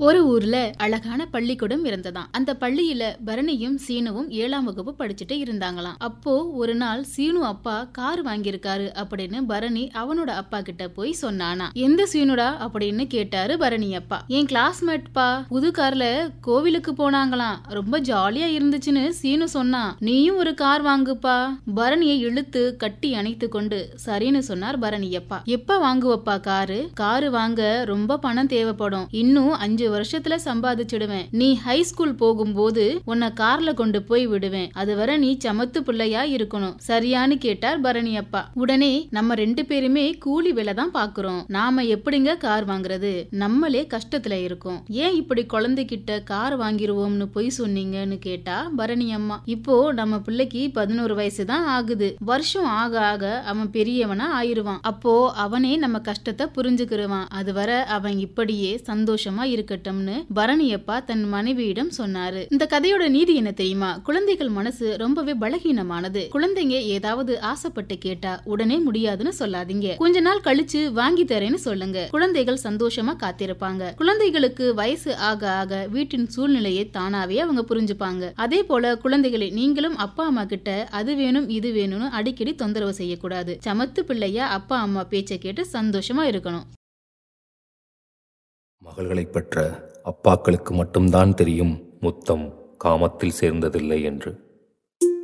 ஒரு ஊர்ல அழகான பள்ளிக்கூடம் இருந்ததாம் அந்த பள்ளியில பரணியும் சீனுவும் ஏழாம் வகுப்பு படிச்சுட்டு இருந்தாங்களாம் அப்போ ஒரு நாள் சீனு அப்பா கார் வாங்கியிருக்காரு அப்படின்னு பரணி அவனோட அப்பா கிட்ட போய் சொன்னானா எந்த சீனுடா அப்படின்னு கேட்டாரு பரணி அப்பா என் கிளாஸ்மேட்பா புது கார்ல கோவிலுக்கு போனாங்களாம் ரொம்ப ஜாலியா இருந்துச்சுன்னு சீனு சொன்னான் நீயும் ஒரு கார் வாங்குப்பா பரணியை இழுத்து கட்டி அணைத்து கொண்டு சரின்னு சொன்னார் பரணி அப்பா எப்ப வாங்குவப்பா காரு காரு வாங்க ரொம்ப பணம் தேவைப்படும் இன்னும் அஞ்சு வருஷத்துல சம்பாதிச்சிடுவேன் நீ ஹை ஸ்கூல் போகும்போது உன்னை கார்ல கொண்டு போய் விடுவேன் அதுவரை நீ சமத்து பிள்ளையா இருக்கணும் சரியான்னு கேட்டார் பரணி அப்பா உடனே நம்ம ரெண்டு பேருமே கூலி வேலை தான் பாக்குறோம் நாம எப்படிங்க கார் வாங்குறது நம்மளே கஷ்டத்துல இருக்கோம் ஏன் இப்படி குழந்தைகிட்ட கார் வாங்கிருவோம்னு பொய் சொன்னீங்கன்னு கேட்டா பரணி அம்மா இப்போ நம்ம பிள்ளைக்கு பதினோரு வயசு தான் ஆகுது வருஷம் ஆக ஆக அவன் பெரியவனா ஆயிருவான் அப்போ அவனே நம்ம கஷ்டத்தை புரிஞ்சுக்கிருவான் அதுவரை அவன் இப்படியே சந்தோஷமா இருக்கட்டும்னு பரணியப்பா தன் மனைவியிடம் சொன்னாரு இந்த கதையோட நீதி என்ன தெரியுமா குழந்தைகள் மனசு ரொம்பவே பலகீனமானது குழந்தைங்க ஏதாவது ஆசைப்பட்டு கேட்டா உடனே முடியாதுன்னு சொல்லாதீங்க கொஞ்ச நாள் கழிச்சு வாங்கி தரேன்னு சொல்லுங்க குழந்தைகள் சந்தோஷமா காத்திருப்பாங்க குழந்தைகளுக்கு வயசு ஆக ஆக வீட்டின் சூழ்நிலையை தானாவே அவங்க புரிஞ்சுப்பாங்க அதே போல குழந்தைகளை நீங்களும் அப்பா அம்மா கிட்ட அது வேணும் இது வேணும்னு அடிக்கடி தொந்தரவு செய்யக்கூடாது சமத்து பிள்ளையா அப்பா அம்மா பேச்சை கேட்டு சந்தோஷமா இருக்கணும் மகள்களைப் பெற்ற அப்பாக்களுக்கு மட்டும்தான் தெரியும் முத்தம் காமத்தில் சேர்ந்ததில்லை என்று